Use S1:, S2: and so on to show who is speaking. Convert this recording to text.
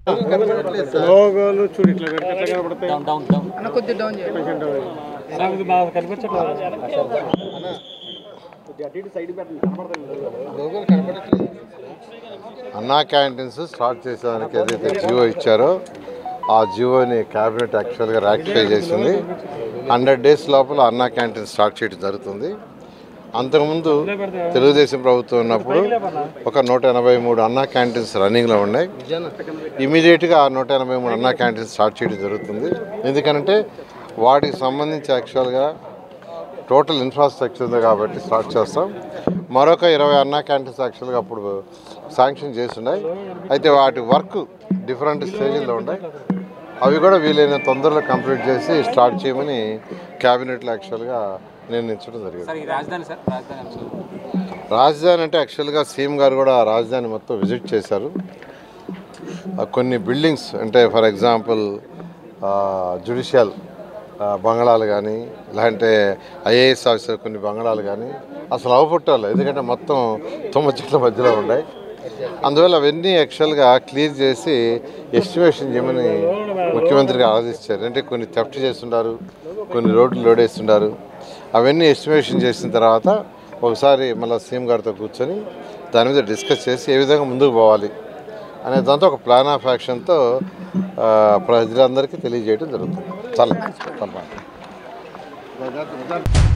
S1: లోగోలు చూడు ఇట్లా పెడితే ఎట్లా కనపడతాయి
S2: డౌన్ డౌన్ డౌన్
S3: అన్న కొద్దిగా డౌన్ చేయండి
S1: కొంచెం డౌన్ చేయి.
S2: బాగా కనిపించట్లేదు
S4: అన్నా క్యాంటీన్స్ స్టార్ట్ చేసేదానికి ఏదైతే జియో ఇచ్చారో ఆ జియోని క్యాబినెట్ యాక్చువల్గా రాటిఫై చేసింది హండ్రెడ్ డేస్ లోపల అన్నా క్యాంటీన్ స్టార్ట్ చేయడం జరుగుతుంది అంతకుముందు తెలుగుదేశం ప్రభుత్వం ఉన్నప్పుడు ఒక నూట ఎనభై మూడు అన్నా క్యాంటీన్స్ రన్నింగ్లో ఉన్నాయి ఇమీడియట్గా ఆ నూట ఎనభై మూడు అన్నా క్యాంటీన్స్ స్టార్ట్ చేయడం జరుగుతుంది ఎందుకంటే వాటికి సంబంధించి యాక్చువల్గా టోటల్ ఇన్ఫ్రాస్ట్రక్చర్ ఉంది కాబట్టి స్టార్ట్ చేస్తాం మరొక ఇరవై అన్నా క్యాంటీన్స్ యాక్చువల్గా అప్పుడు శాంక్షన్ చేస్తున్నాయి అయితే వాటి వర్క్ డిఫరెంట్ స్టేజ్లో ఉన్నాయి అవి కూడా వీలైన తొందరలో కంప్లీట్ చేసి స్టార్ట్ చేయమని క్యాబినెట్లో యాక్చువల్గా నిర్ణయించడం జరిగింది
S2: సార్ ఈ రాజధాని సార్ రాజధాని అంశం
S4: రాజధాని అంటే యాక్చువల్గా సీఎం గారు కూడా రాజధాని మొత్తం విజిట్ చేశారు ఆ కొన్ని బిల్డింగ్స్ అంటే ఫర్ ఎగ్జాంపుల్ జుడిషియల్ బంగళాలు కానీ లేదంటే ఐఏఎస్ ఆఫీసర్ కొన్ని బంగళాలు కానీ అసలు అవపుట్టాలి ఎందుకంటే మొత్తం తుమ్మ చెట్ల మధ్యలో ఉన్నాయి అందువల్ల అవన్నీ యాక్చువల్గా క్లియర్ చేసి ఎస్టిమేషన్ చేయమని ముఖ్యమంత్రికి ఆదేశించారు అంటే కొన్ని థెఫ్ట్ చేస్తుంటారు కొన్ని రోడ్లు లోడ్ వేస్తుంటారు అవన్నీ ఎస్టిమేషన్ చేసిన తర్వాత ఒకసారి మళ్ళీ సీఎం గారితో కూర్చొని దాని మీద డిస్కస్ చేసి ఏ విధంగా ముందుకు పోవాలి అనే దాంతో ఒక ప్లాన్ ఆఫ్ యాక్షన్తో ఆ, ప్రజలందరికీ తెలియజేయడం జరుగుతుంది చాలా చాలా బాగుంది.